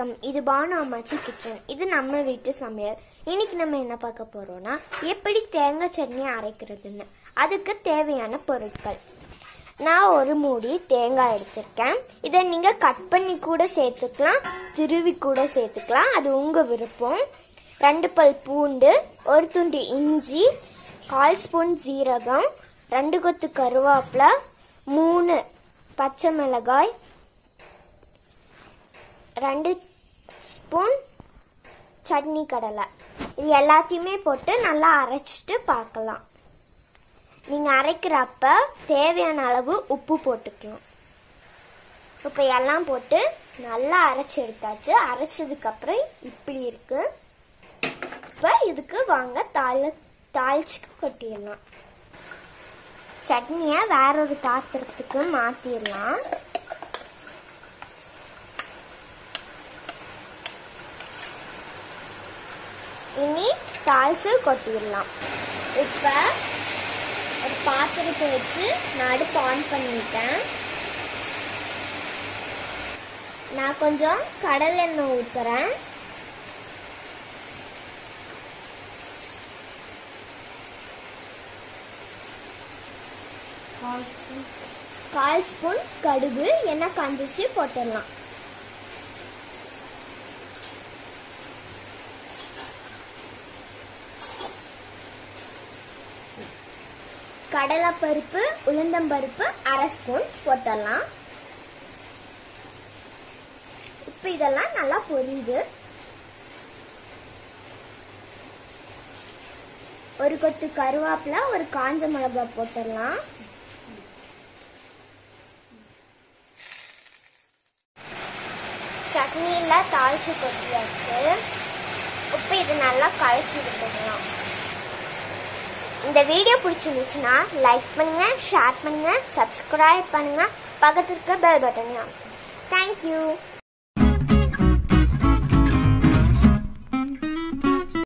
வணக்கம் இது பானு அம்மாச்சி கிச்சன் இது நம்ம வீட்டு சமையல் இன்னைக்கு நம்ம என்ன பார்க்க போறோம்னா எப்படி தேங்காய் சட்னி அரைக்கிறதுன்னு அதுக்கு தேவையான பொருட்கள் நான் ஒரு மூடி தேங்காய் எடுத்திருக்கேன் இதை நீங்க கட் பண்ணி கூட சேர்த்துக்கலாம் திருவி கூட சேர்த்துக்கலாம் அது உங்க விருப்பம் ரெண்டு பல் பூண்டு ஒரு துண்டு இஞ்சி கால் ஸ்பூன் ஜீரகம் ரெண்டு கொத்து கருவேப்பிலை மூணு பச்சை மிளகாய் ரெண்டு ஸ்பூன் சட்னி கடலை இது எல்லாத்தையுமே போட்டு நல்லா அரைச்சிட்டு பார்க்கலாம் நீங்க அரைக்கிறப்ப தேவையான அளவு உப்பு போட்டுக்கலாம் இப்போ எல்லாம் போட்டு நல்லா அரைச்சி எடுத்தாச்சு அரைச்சதுக்கு அப்புறம் இப்படி இருக்கு இப்போ இதுக்கு வாங்க தாள தாளிச்சு கொட்டிடலாம் சட்னியை வேற ஒரு பாத்திரத்துக்கு மாத்திடலாம் இனி தாளிச்சு கொட்டிடலாம் இப்போ ஒரு பாத்திரத்தை வச்சு நான் அடுப்பு ஆன் பண்ணிட்டேன் நான் கொஞ்சம் கடல் எண்ணெய் ஊத்துறேன் கால் ஸ்பூன் கடுகு எண்ணெய் காஞ்சிச்சு போட்டுடலாம் கடலைப்பருப்பு உளுந்தம்பருப்பு அரை ஸ்பூன் போட்டுடலாம் இப்போ இதெல்லாம் நல்லா பொரியுது ஒரு கொத்து கருவேப்பிலை ஒரு காஞ்ச மிளகாய் போட்டுடலாம் சட்னியில் தாளிச்சு கொட்டியாச்சு இப்போ இது நல்லா கலக்கி விட்டுடலாம் இந்த வீடியோ பிடிச்சிருந்துச்சுன்னா லைக் பண்ணுங்க ஷேர் பண்ணுங்க சப்ஸ்கிரைப் பண்ணுங்க பக்கத்துல இருக்க பெல் பட்டனையும் தேங்க்யூ